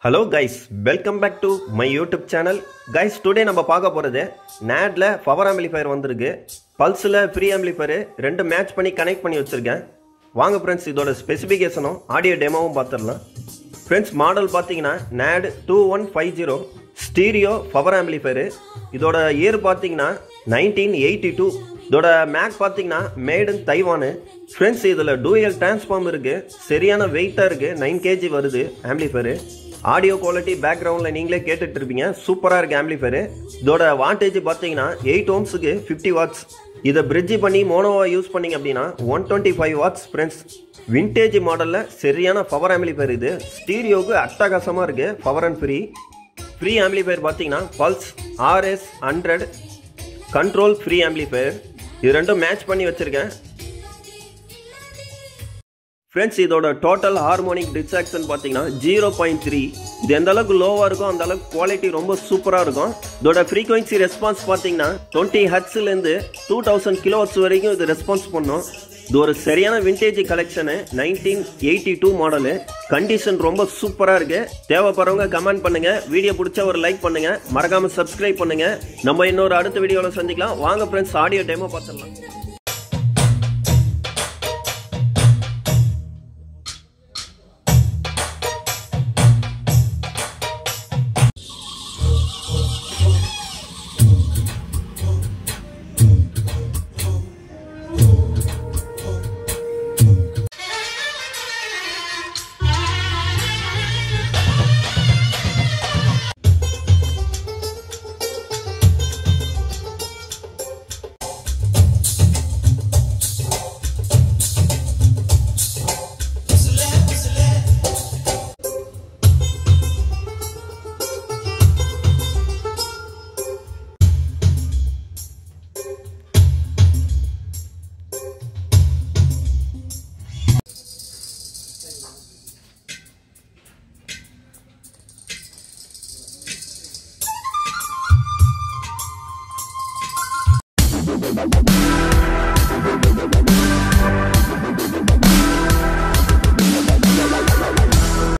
Hello guys welcome back to my YouTube channel guys today நம்ம பார்க்க போகிறது நேட்ல பவர் ஆம்பிளிஃபயர் வந்திருக்கு பல்ஸில் ஃப்ரீ ஆம்பிளிஃபயர் ரெண்டு மேட்ச் பண்ணி கனெக்ட் பண்ணி வச்சுருக்கேன் வாங்க ஃப்ரெண்ட்ஸ் இதோட ஸ்பெசிஃபிகேஷனும் ஆடியோ டெமோவும் பார்த்துடலாம் ஃப்ரெண்ட்ஸ் மாடல் பார்த்தீங்கன்னா NAD two one five zero stereo power amplifier இதோட இயர் பார்த்தீங்கன்னா நைன்டீன் எயிட்டி டூ இதோட மேக் பார்த்தீங்கன்னா மேட் இன் தைவானு ஃப்ரெண்ட்ஸ் இதில் டூயல் டிரான்ஸ்ஃபார்ம் இருக்குது சரியான வெயிட்டாக இருக்குது நைன் கேஜி வருது ஆம்பிளிஃபயரு ஆடியோ குவாலிட்டி பேக்ரவுண்டில் நீங்களே கேட்டுட்டு இருப்பீங்க சூப்பராக இருக்குது ஆம்பிளிஃபயரு இதோட வாட்டேஜ் பார்த்தீங்கன்னா எயிட் ஓம்ஸுக்கு ஃபிஃப்டி வாட்ஸ் இதை பிரிட்ஜி பண்ணி மோனோவா யூஸ் பண்ணீங்க அப்படின்னா one twenty five watts friends vintage மாடலில் சரியான பவர் ஆம்பிளிஃபயர் இது ஸ்டீரியோவுக்கு அட்டகாசமாக இருக்குது power and pre pre amplifier பார்த்தீங்கன்னா pulse RS hundred control pre amplifier இது ரெண்டும் மேட்ச் பண்ணி வச்சுருக்கேன் ஃப்ரெண்ட்ஸ் இதோட டோட்டல் ஹார்மோனிக் டிஸ்ட்ராக்ஷன் பார்த்தீங்கன்னா ஜீரோ பாயிண்ட் த்ரீ இது எந்த அளவுக்கு லோவாக இருக்கும் அந்த அளவுக்கு குவாலிட்டி ரொம்ப சூப்பராக இருக்கும் இதோட ஃப்ரீக்வன்சி ரெஸ்பான்ஸ் பார்த்தீங்கன்னா டுவெண்ட்டி ஹட்ஸ்லேருந்து டூ தௌசண்ட் கிலோவாட்ஸ் வரைக்கும் இது ரெஸ்பான்ஸ் பண்ணும் இது ஒரு சரியான vintage collection nineteen eighty two model condition ரொம்ப சூப்பராக இருக்கு தேவைப்படுறவங்க கமெண்ட் பண்ணுங்க வீடியோ பிடிச்ச ஒரு லைக் பண்ணுங்க மறக்காம சப்ஸ்கிரைப் பண்ணுங்க நம்ம இன்னொரு அடுத்த வீடியோவில் சந்திக்கலாம் வாங்க ஃப்ரெண்ட்ஸ் ஆடியோ டெமோ பார்த்துடலாம் Thank you.